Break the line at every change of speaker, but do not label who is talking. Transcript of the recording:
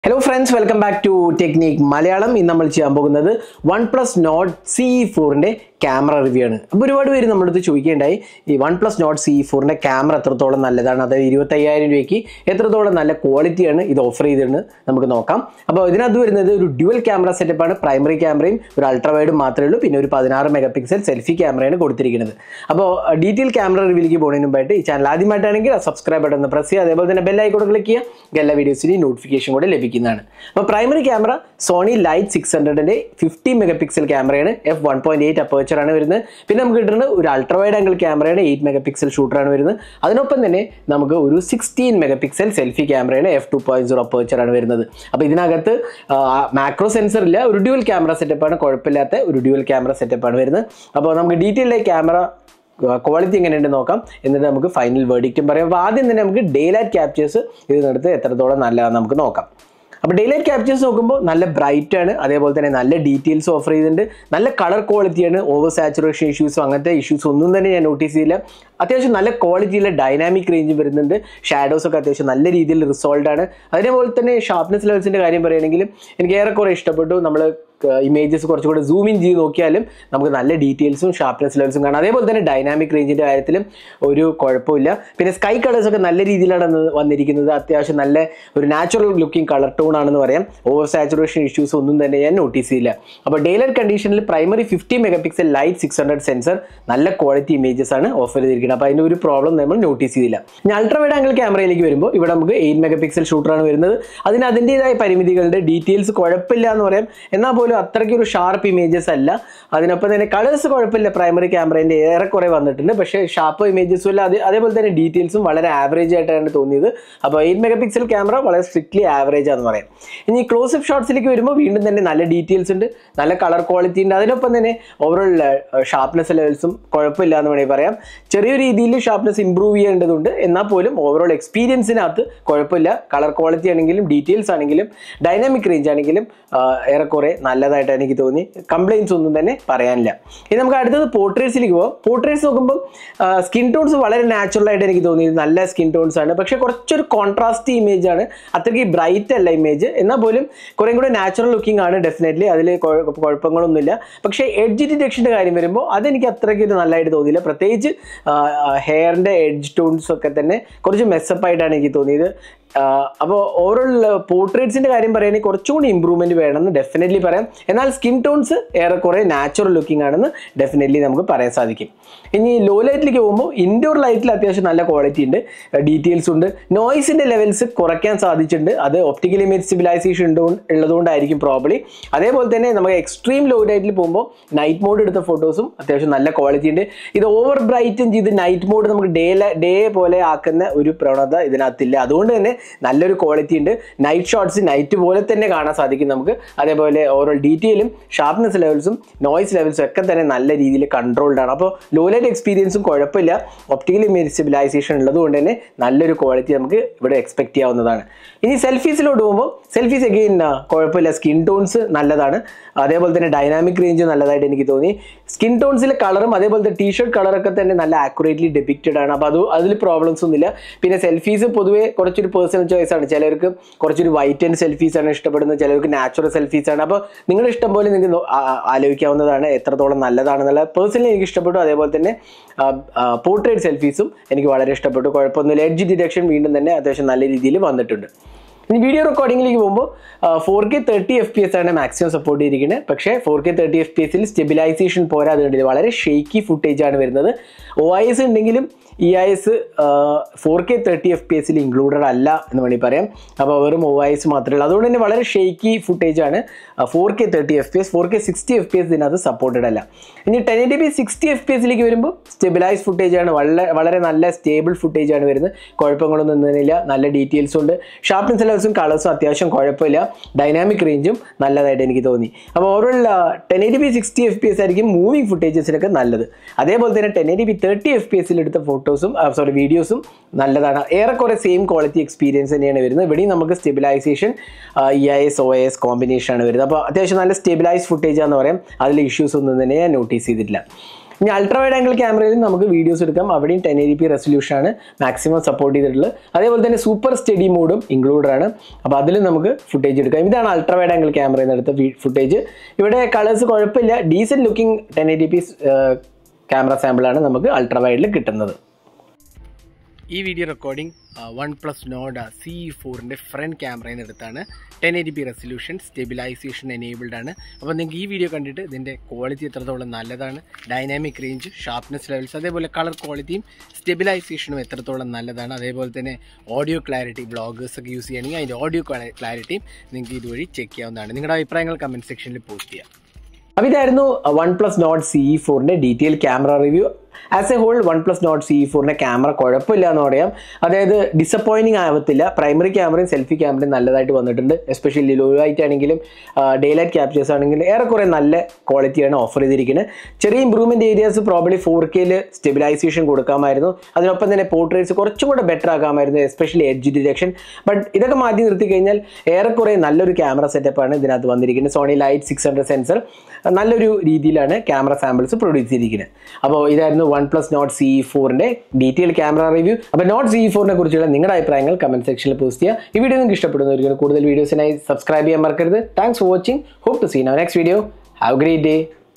hello friends welcome back to technic Malayalam ഇന്ന് നമ്മൾ ചെയ്യാൻ പോകുന്നത് വൺ പ്ലസ് നോട്ട് സി ഫോറിൻ്റെ ക്യാമറ റിവ്യൂ ആണ് അപ്പോൾ ഒരുപാട് പേര് നമ്മുടെ അടുത്ത് ചോദിക്കേണ്ടായി ഈ വൺ പ്ലസ് നോട്ട് സി ഫോറിൻ്റെ ക്യാമറ എത്രത്തോളം നല്ലതാണ് അതായത് ഇരുപത്തയ്യായിരം രൂപയ്ക്ക് എത്രത്തോളം നല്ല ക്വാളിറ്റിയാണ് ഇത് ഓഫർ ചെയ്തിരുന്നത് നമുക്ക് നോക്കാം അപ്പോൾ ഇതിനകത്ത് വരുന്നത് ഒരു ഡ്യുവൽ ക്യാമറ സെറ്റപ്പാണ് പ്രൈമറി ക്യാമറയും ഒരു അൾട്രാ വൈഡും മാത്രമേ ഉള്ളൂ പിന്നെ ഒരു പതിനാറ് മെഗാ പിക്സൽ സെൽഫി ക്യാമറയാണ് കൊടുത്തിരിക്കുന്നത് അപ്പോൾ ഡീറ്റെയിൽ ക്യാമറ റിവ്യൂലേക്ക് പോകുന്നതിന് മുമ്പായിട്ട് ഈ ചാനൽ ആദ്യമായിട്ടാണെങ്കിൽ സബ്സ്ക്രൈബ് ബട്ടൺ ഒന്ന് പ്രസ് ചെയ്യുക അതേപോലെ തന്നെ ബെൽ ഐക്കോൺ ക്ലിക്ക് ചെയ്യുക എല്ലാ വീഡിയോസിനും നോട്ടിഫിക്കേഷൻ കൂടെ ലഭിക്കുന്നതാണ് അപ്പോൾ primary camera Sony light six ഹൺഡ്രഡിൻ്റെ ഫിഫ്റ്റി മെഗാ പിക്സൽ ക്യാമറയാണ് F one point eight aperture ആണ് വരുന്നത് പിന്നെ നമുക്ക് കിട്ടുന്നത് ഒരു അൾട്രാ വൈഡ് ആംഗിൾ ക്യാമറയാണ് എയ്റ്റ് മെഗാ പിക്സൽ ഷൂട്ടറാണ് വരുന്നത് അതിനൊപ്പം തന്നെ നമുക്ക് ഒരു സിക്സ്റ്റീൻ മെഗാ പിക്സൽ സെൽഫി ക്യാമറയാണ് F two point zero aperture ആണ് വരുന്നത് അപ്പോൾ ഇതിനകത്ത് മാക്രോ സെൻസർ ഇല്ല ഒരു ഡ്യുവൽ ക്യാമറ സെറ്റപ്പാണ് കുഴപ്പമില്ലാത്ത ഒരു ഡ്യുവൽ ക്യാമറ സെറ്റപ്പാണ് വരുന്നത് അപ്പോൾ നമുക്ക് ഡീറ്റെയിൽ ക്യാമറ ക്വാളിറ്റി എങ്ങനെയുണ്ട് നോക്കാം എന്നിട്ട് നമുക്ക് ഫൈനൽ വേർഡിക്റ്റും പറയാം അപ്പോൾ ആദ്യം തന്നെ നമുക്ക് ഡേ ലൈറ്റ് ക്യാപ്ചേഴ്സ് ഇതിനടുത്ത് എത്രത്തോളം നല്ലതാണെന്ന് നമുക്ക് നോക്കാം അപ്പോൾ ഡേ ലൈറ്റ് ക്യാപ്ചേഴ്സ് നോക്കുമ്പോൾ നല്ല ബ്രൈറ്റ് ആണ് അതേപോലെ തന്നെ നല്ല ഡീറ്റെയിൽസ് ഓഫർ ചെയ്തിട്ടുണ്ട് നല്ല കളർ ക്വാളിറ്റിയാണ് ഓവർ സാച്ചുറേഷൻ ഇഷ്യൂസും അങ്ങനത്തെ ഇഷ്യൂസ് ഒന്നും തന്നെ ഞാൻ നോട്ടീസ് ചെയ്തില്ല അത്യാവശ്യം നല്ല ക്വാളിറ്റിയിലെ ഡൈനാമിക് റേഞ്ച് വരുന്നുണ്ട് ഷാഡോസ് ഒക്കെ അത്യാവശ്യം നല്ല രീതിയിൽ റിസോൾവ് ആണ് അതേപോലെ തന്നെ ഷാർപ്നെസ് ലെവൽസിൻ്റെ കാര്യം പറയുകയാണെങ്കിലും എനിക്ക് ഏറെക്കുറെ ഇഷ്ടപ്പെട്ടു നമ്മൾ ഇമേജസ് കുറച്ചുകൂടെ സൂം ഇൻ ചെയ്ത് നോക്കിയാലും നമുക്ക് നല്ല ഡീറ്റെയിൽസും ഷാർപ്നെസ് ലെവൽസും കാണാം അതേപോലെ തന്നെ ഡൈനാമിക് റേഞ്ചിൻ്റെ കാര്യത്തിലും ഒരു കുഴപ്പമില്ല പിന്നെ സ്കൈ കളേഴ്സ് ഒക്കെ നല്ല രീതിയിലാണ് വന്ന് വന്നിരിക്കുന്നത് അത്യാവശ്യം നല്ല ഒരു നാച്ചുറൽ ലുക്കിംഗ് കളർ ടോൺ ആണെന്ന് പറയാം ഓവർ സാച്ചുറേഷൻ ഇഷ്യൂസ് ഒന്നും തന്നെ ഞാൻ നോട്ടീസ് ചെയ്യില്ല അപ്പോൾ ഡെയിലർ കണ്ടീഷനിൽ primary fifty megapixel LYT six hundred sensor നല്ല ക്വാളിറ്റി ഇമേജസ് ആണ് ഓഫർ ചെയ്തിരിക്കുന്നത് അപ്പോൾ അതിൻ്റെ ഒരു പ്രോബ്ലം നമ്മൾ നോട്ടീസ് ചെയ്തില്ല ഇനി അൾട്രാ വൈഡ് ആംഗിൾ ക്യാമറയിലേക്ക് വരുമ്പോൾ ഇവിടെ നമുക്ക് എയ്റ്റ് മെഗാ പിക്സൽ ഷൂട്ടറാണ് വരുന്നത് അതിന് അതിൻ്റെതായ പരിമിതികളുടെ ഡീറ്റെയിൽസ് കുഴപ്പമില്ല എന്ന് പറയാം എന്നാൽ പോലും അത്രയ്ക്ക് ഒരു ഷാർപ്പ് ഇമേജസ് അല്ല അതിനൊപ്പം തന്നെ കളേഴ്സ് കുഴപ്പമില്ല പ്രൈമറി ക്യാമറേൻ്റെ ഏറെക്കുറെ വന്നിട്ടുണ്ട് പക്ഷേ ഷാർപ്പ് ഇമേജസും ഇല്ല അത് അതേപോലെ തന്നെ ഡീറ്റെയിൽസും വളരെ ആവറേജ് ആയിട്ടാണ് തോന്നിയത് അപ്പോൾ എയ്റ്റ് മെഗാ പിക്സൽ ക്യാമറ വളരെ സ്ട്രിക്ട്ലി ആവറേജ് ആണെന്ന് പറയാം ഇനി ക്ലോസ് അപ്പ് ഷോട്ട്സിലേക്ക് വരുമ്പോൾ വീണ്ടും തന്നെ നല്ല ഡീറ്റെയിൽസ് ഉണ്ട് നല്ല കളർ ക്വാളിറ്റി ഉണ്ട് അതിനൊപ്പം തന്നെ ഓവറോൾ ഷാർപ്നെസ് ലെവൽസും കുഴപ്പമില്ല എന്ന് വേണമെങ്കിൽ പറയാം ചെറിയ രീതിയിൽ ഷാർപ്നെസ് ഇമ്പ്രൂവ് ചെയ്യേണ്ടതുണ്ട് എന്നാൽ പോലും ഓവറോൾ എക്സ്പീരിയൻസിനകത്ത് കുഴപ്പമില്ല കളർ ക്വാളിറ്റി ആണെങ്കിലും ഡീറ്റെയിൽസ് ആണെങ്കിലും ഡൈനാമിക് റേഞ്ച് ആണെങ്കിലും ഏറെക്കുറെ നല്ലതായിട്ട് എനിക്ക് തോന്നി കംപ്ലയിൻസ് ഒന്നും തന്നെ പറയാനില്ല ഇനി നമുക്ക് അടുത്തത് പോർട്രേറ്റ്സിലേക്ക് പോകാം പോർട്രേറ്റ്സ് നോക്കുമ്പോൾ സ്കിൻ ടോൺസ് വളരെ നാച്ചുറൽ ആയിട്ട് എനിക്ക് തോന്നി നല്ല സ്കിൻ ടോൺസ് ആണ് പക്ഷേ കുറച്ചൊരു കോൺട്രാസ്റ്റ് ഇമേജ് ആണ് അത്രയ്ക്ക് ബ്രൈറ്റ് അല്ല ഇമേജ് എന്നാൽ പോലും കുറേ കൂടെ നാച്ചുറൽ ലുക്കിംഗ് ആണ് ഡെഫിനറ്റ്ലി അതിൽ കുഴപ്പങ്ങളൊന്നുമില്ല പക്ഷേ എഡ്ജ് ഡിറ്റക്ഷൻ്റെ കാര്യം വരുമ്പോൾ അതെനിക്ക് അത്രയ്ക്ക് ഒരു നല്ലതായിട്ട് തോന്നിയില്ല പ്രത്യേകിച്ച് ഹെയറിൻ്റെ എഡ്ജ് ടോൺസ് ഒക്കെ തന്നെ കുറച്ച് മെസ്സപ്പ് ആയിട്ടാണ് എനിക്ക് തോന്നിയത് അപ്പോൾ ഓവറോൾ പോർട്രേറ്റ്സിൻ്റെ കാര്യം പറയുകയാണെങ്കിൽ കുറച്ചുകൂടി ഇമ്പ്രൂവ്മെൻറ്റ് വേണമെന്ന് ഡെഫിനറ്റ്ലി പറയാം എന്നാൽ സ്കിൻ ടോൺസ് ഏറെക്കുറെ നാച്ചുറൽ ലുക്കിംഗ് ആണെന്ന് ഡെഫിനറ്റ്ലി നമുക്ക് പറയാൻ സാധിക്കും ഇനി ലോ ലൈറ്റിലേക്ക് പോകുമ്പോൾ ഇൻഡോർ ലൈറ്റിൽ അത്യാവശ്യം നല്ല ക്വാളിറ്റി ഉണ്ട് ഡീറ്റെയിൽസ് ഉണ്ട് നോയ്സിൻ്റെ ലെവൽസ് കുറയ്ക്കാൻ സാധിച്ചിട്ടുണ്ട് അത് ഒപ്റ്റിക്കൽ ഇമേജ് സിവിലൈസേഷൻ ഉണ്ടോ ഉള്ളതുകൊണ്ടായിരിക്കും പ്രോബ്ലി അതേപോലെ തന്നെ നമുക്ക് എക്സ്ട്രീം ലോ ലൈറ്റിൽ പോകുമ്പോൾ നൈറ്റ് മോഡ് എടുത്ത ഫോട്ടോസും അത്യാവശ്യം നല്ല ക്വാളിറ്റി ഉണ്ട് ഇത് ഓവർ ബ്രൈറ്റും ചെയ്ത് നൈറ്റ് മോഡ് നമുക്ക് ഡേ ഡേ പോലെ ആക്കുന്ന ഒരു പ്രവണത ഇതിനകത്തില്ല അതുകൊണ്ട് തന്നെ നല്ലൊരു ക്വാളിറ്റി ഉണ്ട് നൈറ്റ് ഷോട്ട്സ് നൈറ്റ് പോലെ തന്നെ കാണാൻ സാധിക്കും നമുക്ക് അതേപോലെ ഓവറോൾ ഡീറ്റെയിലും ഷാർപ്നെസ് ലെവൽസും നോയ്സ് ലെവൽസും ഒക്കെ തന്നെ നല്ല രീതിയിൽ കൺട്രോൾഡ് ആണ് അപ്പോൾ ലോ ലൈറ്റ് എക്സ്പീരിയൻസും കുഴപ്പമില്ല ഒപ്റ്റിക്കൽ ഇമേജ് സിവിലൈസേഷൻ ഉള്ളതുകൊണ്ട് തന്നെ നല്ലൊരു ക്വാളിറ്റി നമുക്ക് ഇവിടെ എക്സ്പെക്ട് ചെയ്യാവുന്നതാണ് ഇനി സെൽഫീസിലോട്ട് പോകുമ്പോൾ സെൽഫീസ് അഗെയിൻ കുഴപ്പമില്ല സ്കിൻ ടോൺസ് നല്ലതാണ് അതേപോലെ തന്നെ ഡൈനാമിക് റേഞ്ച് നല്ലതായിട്ട് എനിക്ക് തോന്നി സ്കിൻ ടോൺസിലെ കളറും അതേപോലത്തെ ടീഷർട്ട് കളറൊക്കെ തന്നെ നല്ല ആക്യുറേറ്റ്ലി ഡെപിക്റ്റഡ് ആണ് അപ്പോൾ അത് അതിൽ പ്രോബ്ലംസ് ഒന്നുമില്ല പിന്നെ സെൽഫീസ് പൊതുവേ കുറച്ചൊരു പേഴ്സണൽ ചോയ്സ് ആണ് ചിലർക്ക് കുറച്ചൊരു വൈറ്റ് ആൻഡ് സെൽഫീസ് ആണ് ഇഷ്ടപ്പെടുന്നത് ചിലർക്ക് നാച്ചുറൽ സെൽഫീസ് ആണ് അപ്പോൾ നിങ്ങളുടെ ഇഷ്ടം പോലെ നിങ്ങൾക്ക് ആലോചിക്കാവുന്നതാണ് എത്രത്തോളം നല്ലതാണെന്നുള്ള പേഴ്സണലി എനിക്ക് ഇഷ്ടപ്പെട്ടു അതേപോലെ തന്നെ പോർട്രേറ്റ് സെൽഫീസും എനിക്ക് വളരെ ഇഷ്ടപ്പെട്ടു കുഴപ്പമൊന്നുമില്ല എഡ്ജ് ഡിറ്റക്ഷൻ വീണ്ടും തന്നെ അത്യാവശ്യം നല്ല രീതിയിൽ വന്നിട്ടുണ്ട് ഇനി വീഡിയോ റെക്കോർഡിങ്ങിലേക്ക് പോകുമ്പോൾ four K thirty F P S ആണ് മാക്സിമം സപ്പോർട്ട് ചെയ്തിരിക്കുന്നത് പക്ഷേ four K thirty F P എസിൽ സ്റ്റെബിലൈസേഷൻ പോരാതെ കണ്ടില്ല വളരെ ഷെയ്ക്കി ഫുട്ടേജ് ആണ് വരുന്നത് ഒ ഐ എസ് ഉണ്ടെങ്കിലും E I S four K thirty F P എസിൽ ഇൻക്ലൂഡഡ് അല്ല എന്ന് വേണമെങ്കിൽ പറയാം അപ്പോൾ വെറും ഒ ഐ എസ് മാത്രമേ ഉള്ളൂ അതുകൊണ്ട് തന്നെ വളരെ ഷെയ്ക്കി ഫുട്ടേജ് ആണ് four K thirty F P S four K sixty F P S ഇതിനകത്ത് സപ്പോർട്ടഡ് അല്ല ഇനി ten eighty P sixty F P എസിലേക്ക് വരുമ്പോൾ സ്റ്റെബിലൈസ് ഫുട്ടേജ് ആണ് വളരെ വളരെ നല്ല സ്റ്റേബിൾ ഫുട്ടേജ് ആണ് വരുന്നത് കുഴപ്പങ്ങളൊന്നും ഒന്നുമില്ല നല്ല ഡീറ്റെയിൽസും ഉണ്ട് ഷാർപ്നെസ് ലെവൽസും കളേഴ്സും അത്യാവശ്യം കുഴപ്പമില്ല ഡൈനാമിക് റേഞ്ചും നല്ലതായിട്ട് എനിക്ക് തോന്നി അപ്പോൾ overall ten eighty P sixty F P S ആയിരിക്കും മൂവിങ് ഫുട്ടേജസിനൊക്കെ നല്ലത് അതേപോലെ തന്നെ ten eighty P thirty F P എസിൽ എടുത്ത ഫോട്ടോസും സോറി വീഡിയോസും നല്ലതാണ് ഏറെക്കുറെ സെയിം ക്വാളിറ്റി എക്സ്പീരിയൻസ് തന്നെയാണ് വരുന്നത് ഇവിടെയും നമുക്ക് stabilization E I S O S combination ആണ് വരുന്നത് അപ്പോൾ അത്യാവശ്യം നല്ല സ്റ്റെബിലൈസ് ഫുട്ടേജ് ആണെന്ന് പറയാം അതിൽ ഇഷ്യൂസ് ഒന്നും തന്നെ ഞാൻ നോട്ടീസ് ചെയ്തിട്ടില്ല ഇനി അൾട്രാ വൈഡ് ആംഗിൾ ക്യാമറയിൽ നമുക്ക് വീഡിയോസ് എടുക്കാം അവിടെയും ടെൻ എ പി റെസൊല്യൂഷൻ ആണ് മാക്സിമം സപ്പോർട്ട് ചെയ്തിട്ടുള്ളത് അതേപോലെ തന്നെ സൂപ്പർ സ്റ്റഡി മോഡും ഇൻക്ലൂഡഡ് ആണ് അപ്പോൾ അതിൽ നമുക്ക് ഫുട്ടേജ് എടുക്കാം ഇതാണ് അൾട്രാ വൈഡ് ആംഗിൾ ക്യാമറയിൽ നിന്ന് എടുത്ത ഫുട്ടേജ് ഇവിടെ കളേഴ്സ് കുഴപ്പമില്ല decent looking ten eighty P camera സാമ്പിളാണ് നമുക്ക് അൾട്രാ വൈഡിൽ കിട്ടുന്നത് ഈ video recording OnePlus Nord C ഫോറിൻ്റെ ഫ്രണ്ട് ക്യാമറയിൽ നിന്ന് എടുത്താണ് ten eighty P resolution stabilization enabled ആണ് അപ്പോൾ നിങ്ങൾക്ക് ഈ വീഡിയോ കണ്ടിട്ട് ഇതിൻ്റെ ക്വാളിറ്റി എത്രത്തോളം നല്ലതാണ് ഡൈനാമിക് റേഞ്ച് ഷാർപ്നെസ് ലെവൽസ് അതേപോലെ കളർ ക്വാളിറ്റിയും സ്റ്റെബിലൈസേഷനും എത്രത്തോളം നല്ലതാണ് അതേപോലെ തന്നെ ഓഡിയോ ക്ലാരിറ്റി ബ്ലോഗേഴ്സ് ഒക്കെ യൂസ് ചെയ്യുകയാണെങ്കിൽ അതിൻ്റെ ഓഡിയോ ക്ലാരിറ്റിയും നിങ്ങൾക്ക് ഇതുവഴി ചെക്ക് ചെയ്യാവുന്നതാണ് നിങ്ങളുടെ അഭിപ്രായങ്ങൾ കമൻറ്റ് സെക്ഷനിൽ പോസ്റ്റ് ചെയ്യാം അപ്പോൾ ഇതായിരുന്നു വൺ പ്ലസ് നോട്ട് സി ഫോറിൻ്റെ detail camera review as a whole OnePlus not C ഫോറിൻ്റെ ക്യാമറ കുഴപ്പമില്ല എന്ന് പറയാം അതായത് ഡിസപ്പോയിൻറ്റിങ് ആവത്തില്ല പ്രൈമറി ക്യാമറയും സെൽഫി ക്യാമറയും നല്ലതായിട്ട് വന്നിട്ടുണ്ട് എസ്പെഷ്യലി ലോ ലൈറ്റ് ആണെങ്കിലും ഡേ ലൈറ്റ് ക്യാപ്ചേഴ്സ് ആണെങ്കിലും ഏറെക്കുറെ നല്ല ക്വാളിറ്റിയാണ് ഓഫർ ചെയ്തിരിക്കുന്നത് ചെറിയ ഇമ്പ്രൂവ്മെൻറ്റ് ഏരിയാസ് പ്രോബ്ലി ഫോർ കെയിൽ സ്റ്റെബിലൈസേഷൻ കൊടുക്കാമായിരുന്നു അതിനൊപ്പം തന്നെ പോർട്രേറ്റ്സ് കുറച്ചും കൂടെ ബെറ്റർ ആക്കാമായിരുന്നു എസ്പെഷ്യലി എഡ്ജ് ഡിറ്റക്ഷൻ ബട്ട് ഇതൊക്കെ മാറ്റി നിർത്തി കഴിഞ്ഞാൽ ഏറെക്കുറെ നല്ലൊരു ക്യാമറ സെറ്റപ്പാണ് ഇതിനകത്ത് വന്നിരിക്കുന്നത് Sony light six hundred sensor നല്ലൊരു രീതിയിലാണ് ക്യാമറ സാമ്പിൾസ് പ്രൊഡ്യൂസ് ചെയ്തിരിക്കുന്നത് അപ്പോൾ ഇതായിരുന്നു വൺ പ്ലസ് നോട്ട് സി ഫോറിൻ്റെ ഡീറ്റെയിൽ ക്യാമറ റിവ്യൂ അപ്പോൾ നോട്ട് സി ഫോറിനെ കുറിച്ചുള്ള നിങ്ങളുടെ അഭിപ്രായങ്ങൾ കമൻറ്റ് സെക്ഷനിൽ പോസ്റ്റ് ചെയ്യുക ഈ വീഡിയോ നിങ്ങൾക്ക് ഇഷ്ടപ്പെടുന്നവർക്ക് കൂടുതൽ വീഡിയോസിനായി സബ്സ്ക്രൈബ് ചെയ്യാൻ മറക്കരുത് thanks for watching hope to see no next video have great day